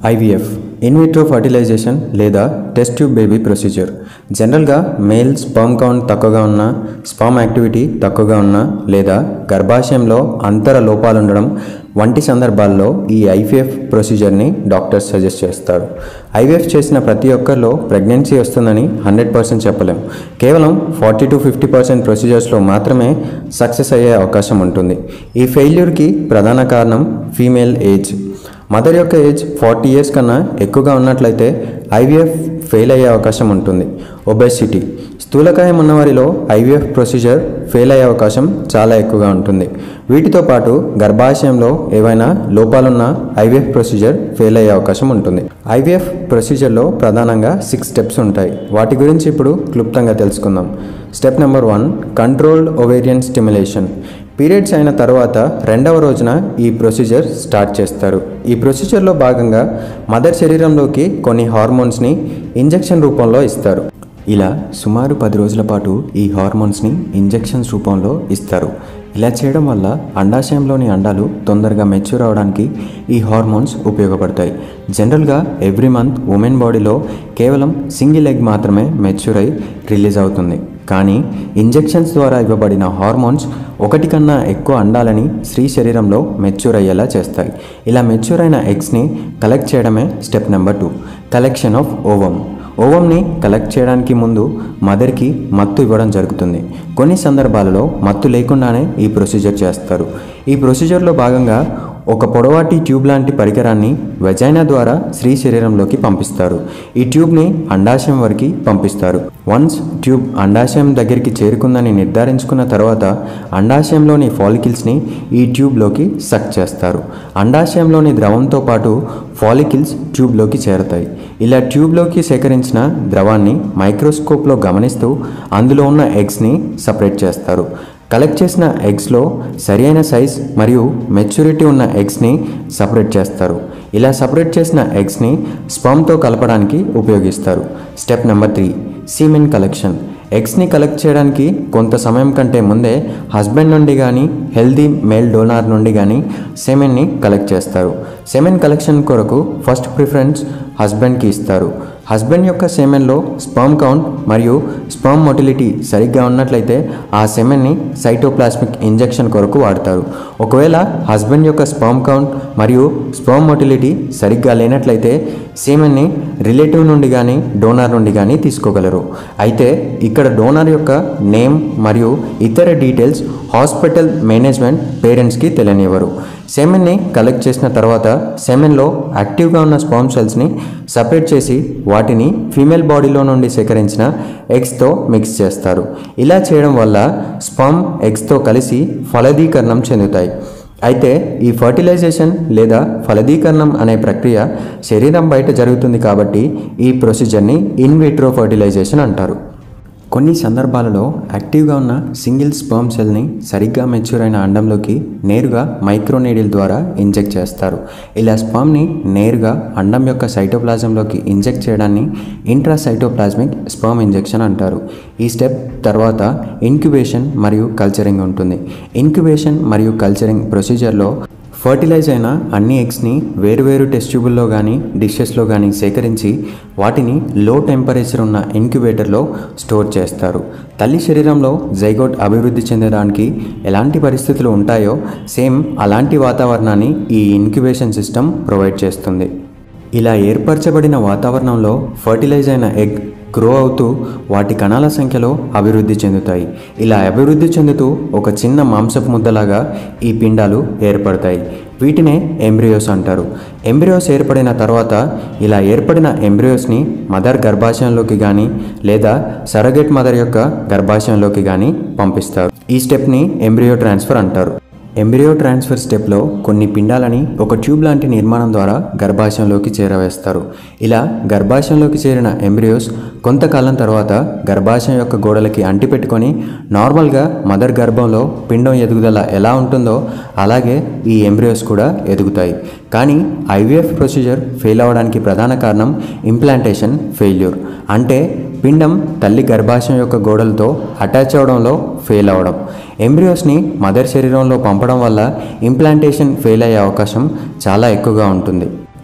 IVF in vitro fertilisation లేదా test tube baby procedure జనరల్గా male sperm count తక్కువగా ఉన్న స్పర్మ్ యాక్టివిటీ తక్కువగా ఉన్న లేదా గర్భాశయంలో అంతర లోపాలు ఉండడం వంటి సందర్భాల్లో ఈ ఐవీఎఫ్ ప్రొసీజర్ని డాక్టర్స్ సజెస్ట్ చేస్తారు ఐవీఎఫ్ చేసిన ప్రతి ఒక్కరిలో ప్రెగ్నెన్సీ వస్తుందని హండ్రెడ్ పర్సెంట్ చెప్పలేం కేవలం ఫార్టీ టు ఫిఫ్టీ పర్సెంట్ ప్రొసీజర్స్లో మాత్రమే సక్సెస్ అయ్యే అవకాశం ఉంటుంది ఈ ఫెయిల్యూర్కి ప్రధాన కారణం ఫీమేల్ ఏజ్ మదర్ యొక్క ఏజ్ ఫార్టీ ఇయర్స్ కన్నా ఎక్కువగా ఉన్నట్లయితే ఐవీఎఫ్ ఫెయిల్ అయ్యే అవకాశం ఉంటుంది ఒబెసిటీ స్థూలకాయం ఉన్నవారిలో ఐవీఎఫ్ ప్రొసీజర్ ఫెయిల్ అయ్యే అవకాశం చాలా ఎక్కువగా ఉంటుంది వీటితో పాటు గర్భాశయంలో ఏవైనా లోపాలున్న ఐవీఎఫ్ ప్రొసీజర్ ఫెయిల్ అయ్యే అవకాశం ఉంటుంది ఐవీఎఫ్ ప్రొసీజర్లో ప్రధానంగా సిక్స్ స్టెప్స్ ఉంటాయి వాటి గురించి ఇప్పుడు క్లుప్తంగా తెలుసుకుందాం step number one controlled ovarian stimulation periods అయిన తర్వాత రెండవ రోజున ఈ ప్రొసీజర్ స్టార్ట్ చేస్తారు ఈ ప్రొసీజర్లో భాగంగా మదర్ శరీరంలోకి కొన్ని హార్మోన్స్ని ఇంజెక్షన్ రూపంలో ఇస్తారు ఇలా సుమారు పది రోజుల పాటు ఈ హార్మోన్స్ని ఇంజెక్షన్స్ రూపంలో ఇస్తారు ఇలా చేయడం వల్ల అండాశయంలోని అండాలు తొందరగా మెచ్యూర్ అవడానికి ఈ హార్మోన్స్ ఉపయోగపడతాయి జనరల్గా ఎవ్రీ మంత్ ఉమెన్ బాడీలో కేవలం సింగిల్ ఎగ్ మాత్రమే మెచ్యూర్ అయి రిలీజ్ అవుతుంది కానీ ఇంజెక్షన్స్ ద్వారా ఇవ్వబడిన హార్మోన్స్ ఒకటి కన్నా ఎక్కువ అండాలని స్త్రీ శరీరంలో మెచ్యూర్ అయ్యేలా చేస్తాయి ఇలా మెచ్యూర్ అయిన ఎగ్స్ని కలెక్ట్ చేయడమే step number two collection of ovum ఓవంని కలెక్ట్ చేయడానికి ముందు మదర్కి మత్తు ఇవ్వడం జరుగుతుంది కొన్ని సందర్భాలలో మత్తు లేకుండానే ఈ ప్రొసీజర్ చేస్తారు ఈ ప్రొసీజర్లో భాగంగా ఒక పొడవాటి ట్యూబ్ లాంటి పరికరాన్ని వెజైనా ద్వారా స్త్రీ శరీరంలోకి పంపిస్తారు ఈ ట్యూబ్ని అండాశయం వరకు పంపిస్తారు వన్స్ ట్యూబ్ అండాశయం దగ్గరికి చేరుకుందని నిర్ధారించుకున్న తర్వాత అండాశయంలోని ఫాలికిల్స్ని ఈ ట్యూబ్లోకి సక్ చేస్తారు అండాశయంలోని ద్రవంతో పాటు ఫాలికిల్స్ ట్యూబ్లోకి చేరతాయి ఇలా ట్యూబ్లోకి సేకరించిన ద్రవాన్ని మైక్రోస్కోప్లో గమనిస్తూ అందులో ఉన్న ఎగ్స్ని సపరేట్ చేస్తారు కలెక్ట్ చేసిన ఎగ్స్లో సరైన సైజ్ మరియు మెచ్యూరిటీ ఉన్న ఎగ్స్ని సపరేట్ చేస్తారు ఇలా సపరేట్ చేసిన ఎగ్స్ని స్పమ్తో కలపడానికి ఉపయోగిస్తారు step number three semen collection ఎగ్స్ని కలెక్ట్ చేయడానికి కొంత సమయం కంటే ముందే హస్బెండ్ నుండి కానీ హెల్దీ మేల్ డోనార్ నుండి కానీ సెమెన్ని కలెక్ట్ చేస్తారు సెమెన్ కలెక్షన్ కొరకు ఫస్ట్ ప్రిఫరెన్స్ హస్బెండ్కి ఇస్తారు హస్బెండ్ యొక్క సెమెన్లో స్పర్మ్ కౌంట్ మరియు స్పర్మ్ మొటిలిటీ సరిగ్గా ఉన్నట్లయితే ఆ సెమెన్ని సైటోప్లాస్మిక్ ఇంజెక్షన్ కొరకు వాడతారు ఒకవేళ హస్బెండ్ యొక్క స్పర్మ్ కౌంట్ మరియు స్పర్మ్ మొటిలిటీ సరిగ్గా లేనట్లయితే సెమెన్ని రిలేటివ్ నుండి కానీ డోనార్ నుండి కానీ తీసుకోగలరు అయితే ఇక్కడ డోనార్ యొక్క నేమ్ మరియు ఇతర డీటెయిల్స్ హాస్పిటల్ మేనేజ్మెంట్ పేరెంట్స్కి తెలియనివ్వరు సెమెన్ని కలెక్ట్ చేసిన తర్వాత సెమెన్లో యాక్టివ్గా ఉన్న స్పామ్ సెల్స్ని సపరేట్ చేసి వాటిని ఫీమేల్ బాడీలో నుండి సేకరించిన ఎగ్స్తో మిక్స్ చేస్తారు ఇలా చేయడం వల్ల స్పర్మ్ ఎగ్స్తో కలిసి ఫలదీకరణం చెందుతాయి అయితే ఈ ఫర్టిలైజేషన్ లేదా ఫలదీకరణం అనే ప్రక్రియ శరీరం బయట జరుగుతుంది కాబట్టి ఈ ప్రొసీజర్ని ఇన్విట్రో ఫర్టిలైజేషన్ అంటారు కొన్ని సందర్భాలలో యాక్టివ్గా ఉన్న సింగిల్ స్పర్మ్ సెల్ని సరిగ్గా మెచ్యూర్ అయిన అండంలోకి నేరుగా మైక్రోనేడిల్ ద్వారా ఇంజెక్ట్ చేస్తారు ఇలా స్పర్మ్ని నేరుగా అండం యొక్క సైటోప్లాజంలోకి ఇంజెక్ట్ చేయడాన్ని ఇంట్రాసైటోప్లాజ్మిక్ స్పర్మ్ ఇంజెక్షన్ అంటారు ఈ స్టెప్ తర్వాత ఇన్క్యుబేషన్ మరియు కల్చరింగ్ ఉంటుంది ఇన్క్యుబేషన్ మరియు కల్చరింగ్ ప్రొసీజర్లో ఫర్టిలైజ్ అయిన అన్ని ఎగ్స్ని వేరువేరు టెస్ట్ ట్యూబుల్లో కానీ డిషెస్లో కానీ సేకరించి వాటిని లో టెంపరేచర్ ఉన్న ఇంక్యుబేటర్లో స్టోర్ చేస్తారు తల్లి శరీరంలో జైగోట్ అభివృద్ధి చెందడానికి ఎలాంటి పరిస్థితులు ఉంటాయో సేమ్ అలాంటి వాతావరణాన్ని ఈ ఇంక్యుబేషన్ సిస్టమ్ ప్రొవైడ్ చేస్తుంది ఇలా ఏర్పరచబడిన వాతావరణంలో ఫర్టిలైజ్ అయిన ఎగ్ గ్రో అవుతూ వాటి కణాల సంఖ్యలో అభివృద్ధి చెందుతాయి ఇలా అభివృద్ధి చెందుతూ ఒక చిన్న మాంసపు ముద్దలాగా ఈ పిండాలు ఏర్పడతాయి వీటినే ఎంబ్రియోస్ అంటారు ఎంబ్రియోస్ ఏర్పడిన తర్వాత ఇలా ఏర్పడిన ఎంబ్రియోస్ని మదర్ గర్భాశయంలోకి కానీ లేదా సరగెట్ మదర్ యొక్క గర్భాశయంలోకి కానీ పంపిస్తారు ఈ స్టెప్ని ఎంబ్రియో ట్రాన్స్ఫర్ అంటారు ఎంబ్రియో ట్రాన్స్ఫర్ స్టెప్లో కొన్ని పిండాలని ఒక ట్యూబ్ లాంటి నిర్మాణం ద్వారా గర్భాశయంలోకి చేరవేస్తారు ఇలా గర్భాశయంలోకి చేరిన ఎంబ్రియోస్ కొంతకాలం తర్వాత గర్భాశయం యొక్క గోడలకి అంటిపెట్టుకొని నార్మల్గా మదర్ గర్భంలో పిండం ఎదుగుదల ఎలా ఉంటుందో అలాగే ఈ ఎంబ్రియోస్ కూడా ఎదుగుతాయి కానీ ఐవీఎఫ్ ప్రొసీజర్ ఫెయిల్ అవ్వడానికి ప్రధాన కారణం ఇంప్లాంటేషన్ ఫెయిల్యూర్ అంటే పిండం తల్లి గర్భాశయం యొక్క గోడలతో అటాచ్ అవడంలో ఫెయిల్ అవ్వడం ఎంబ్రియోస్ని మదర్ శరీరంలో పంపడం వల్ల ఇంప్లాంటేషన్ ఫెయిల్ అయ్యే అవకాశం చాలా ఎక్కువగా ఉంటుంది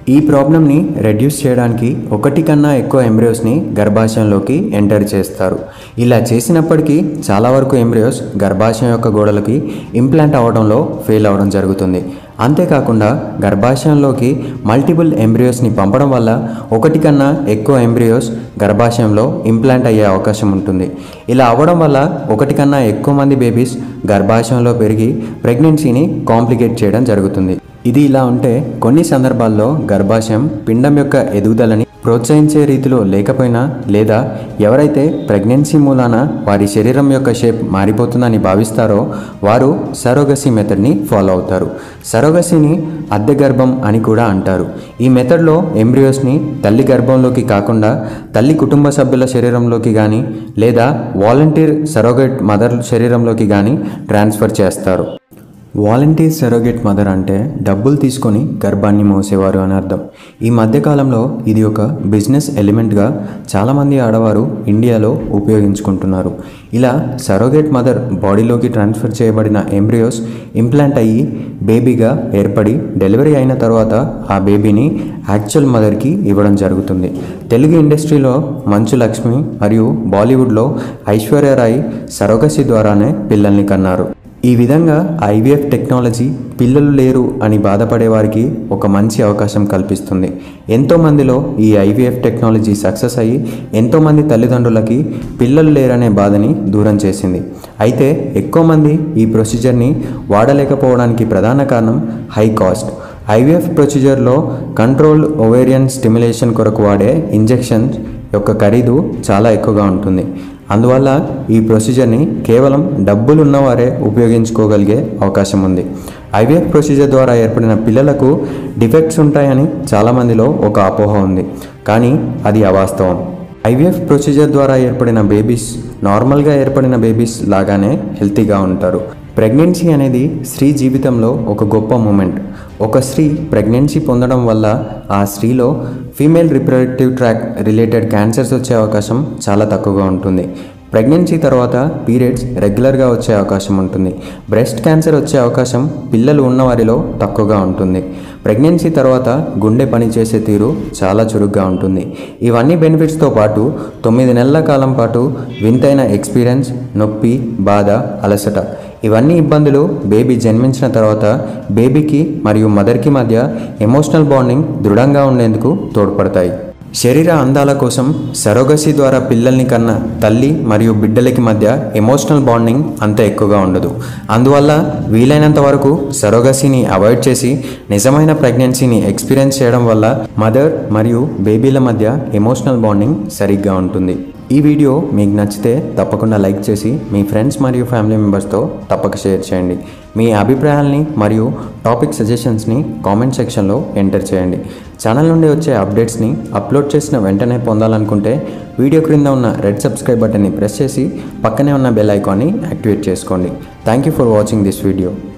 ఈ ప్రాబ్లమ్ని రెడ్యూస్ చేయడానికి ఒకటి కన్నా ఎక్కువ ఎంబ్రియోస్ని గర్భాశయంలోకి ఎంటర్ చేస్తారు ఇలా చేసినప్పటికీ చాలా వరకు ఎంబ్రియోస్ గర్భాశయం యొక్క గోడలకి ఇంప్లాంట్ అవ్వడంలో ఫెయిల్ అవ్వడం జరుగుతుంది అంతేకాకుండా గర్భాశయంలోకి మల్టిపుల్ ఎంబ్రియోస్ని పంపడం వల్ల ఒకటి కన్నా ఎక్కువ ఎంబ్రియోస్ గర్భాశయంలో ఇంప్లాంట్ అయ్యే అవకాశం ఉంటుంది ఇలా అవ్వడం వల్ల ఒకటి కన్నా ఎక్కువ మంది బేబీస్ గర్భాశయంలో పెరిగి ప్రెగ్నెన్సీని కాంప్లికేట్ చేయడం జరుగుతుంది ఇది ఇలా ఉంటే కొన్ని సందర్భాల్లో గర్భాశయం పిండం యొక్క ఎదుగుదలని ప్రోత్సహించే రీతిలో లేకపోయినా లేదా ఎవరైతే ప్రెగ్నెన్సీ మూలాన వారి శరీరం యొక్క షేప్ మారిపోతుందని భావిస్తారో వారు సరోగసీ మెథడ్ని ఫాలో అవుతారు సరోగసీని అద్దె గర్భం అని కూడా అంటారు ఈ మెథడ్లో ఎంబ్రియోస్ని తల్లి గర్భంలోకి కాకుండా తల్లి కుటుంబ సభ్యుల శరీరంలోకి కానీ లేదా వాలంటీర్ సరోగేట్ మదర్ శరీరంలోకి కానీ ట్రాన్స్ఫర్ చేస్తారు వాలంటీర్ సరోగేట్ మదర్ అంటే డబ్బులు తీసుకొని గర్భాన్ని మోసేవారు అని అర్థం ఈ మధ్యకాలంలో ఇది ఒక బిజినెస్ ఎలిమెంట్గా చాలామంది ఆడవారు ఇండియాలో ఉపయోగించుకుంటున్నారు ఇలా సరోగేట్ మదర్ బాడీలోకి ట్రాన్స్ఫర్ చేయబడిన ఎంబ్రియోస్ ఇంప్లాంట్ అయ్యి బేబీగా ఏర్పడి డెలివరీ అయిన తర్వాత ఆ బేబీని యాక్చువల్ మదర్కి ఇవ్వడం జరుగుతుంది తెలుగు ఇండస్ట్రీలో మంచు లక్ష్మి మరియు బాలీవుడ్లో ఐశ్వర్య రాయ్ సరోగసి ద్వారానే పిల్లల్ని కన్నారు ఈ విధంగా ఐవీఎఫ్ టెక్నాలజీ పిల్లలు లేరు అని బాధపడే వారికి ఒక మంచి అవకాశం కల్పిస్తుంది ఎంతోమందిలో ఈ ఐవీఎఫ్ టెక్నాలజీ సక్సెస్ అయ్యి ఎంతోమంది తల్లిదండ్రులకి పిల్లలు లేరనే బాధని దూరం చేసింది అయితే ఎక్కువ మంది ఈ ప్రొసీజర్ని వాడలేకపోవడానికి ప్రధాన కారణం హై కాస్ట్ ఐవీఎఫ్ ప్రొసీజర్లో కంట్రోల్ ఓవేరియన్ స్టిమ్యులేషన్ కొరకు వాడే ఇంజెక్షన్ యొక్క ఖరీదు చాలా ఎక్కువగా ఉంటుంది అందువల్ల ఈ ప్రొసీజర్ని కేవలం డబ్బులు ఉన్నవారే ఉపయోగించుకోగలిగే అవకాశం ఉంది ఐవీఎఫ్ ప్రొసీజర్ ద్వారా ఏర్పడిన పిల్లలకు డిఫెక్ట్స్ ఉంటాయని చాలామందిలో ఒక అపోహ ఉంది కానీ అది అవాస్తవం ఐవీఎఫ్ ప్రొసీజర్ ద్వారా ఏర్పడిన బేబీస్ నార్మల్గా ఏర్పడిన బేబీస్ లాగానే హెల్తీగా ఉంటారు ప్రెగ్నెన్సీ అనేది స్త్రీ జీవితంలో ఒక గొప్ప మూమెంట్ ఒక స్త్రీ ప్రెగ్నెన్సీ పొందడం వల్ల ఆ స్త్రీలో female reproductive tract related cancers వచ్చే అవకాశం చాలా తక్కువగా ఉంటుంది ప్రెగ్నెన్సీ తర్వాత పీరియడ్స్ రెగ్యులర్గా వచ్చే అవకాశం ఉంటుంది బ్రెస్ట్ క్యాన్సర్ వచ్చే అవకాశం పిల్లలు ఉన్నవారిలో తక్కువగా ఉంటుంది ప్రెగ్నెన్సీ తర్వాత గుండె పనిచేసే తీరు చాలా చురుగ్గా ఉంటుంది ఇవన్నీ బెనిఫిట్స్తో పాటు తొమ్మిది నెలల కాలం పాటు వింతైన ఎక్స్పీరియన్స్ నొప్పి బాధ అలసట ఇవన్నీ ఇబ్బందులు బేబీ జన్మించిన తర్వాత బేబీకి మరియు మదర్కి మధ్య ఎమోషనల్ బాండింగ్ దృఢంగా ఉండేందుకు తోడ్పడతాయి శరీర అందాల కోసం సరోగసి ద్వారా పిల్లల్ని కన్న తల్లి మరియు బిడ్డలకి మధ్య ఎమోషనల్ బాండింగ్ అంత ఎక్కువగా ఉండదు అందువల్ల వీలైనంత వరకు సరోగసిని అవాయిడ్ చేసి నిజమైన ప్రెగ్నెన్సీని ఎక్స్పీరియన్స్ చేయడం వల్ల మదర్ మరియు బేబీల మధ్య ఎమోషనల్ బాండింగ్ సరిగ్గా ఉంటుంది ఈ వీడియో మీకు నచ్చితే తప్పకుండా లైక్ చేసి మీ ఫ్రెండ్స్ మరియు ఫ్యామిలీ మెంబర్స్తో తప్పక షేర్ చేయండి మీ అభిప్రాయాల్ని మరియు టాపిక్ సజెషన్స్ని కామెంట్ సెక్షన్లో ఎంటర్ చేయండి ఛానల్ నుండి వచ్చే అప్డేట్స్ని అప్లోడ్ చేసిన వెంటనే పొందాలనుకుంటే వీడియో క్రింద ఉన్న రెడ్ సబ్స్క్రైబ్ బటన్ని ప్రెస్ చేసి పక్కనే ఉన్న బెల్ ఐకాన్ని యాక్టివేట్ చేసుకోండి thank you for watching this video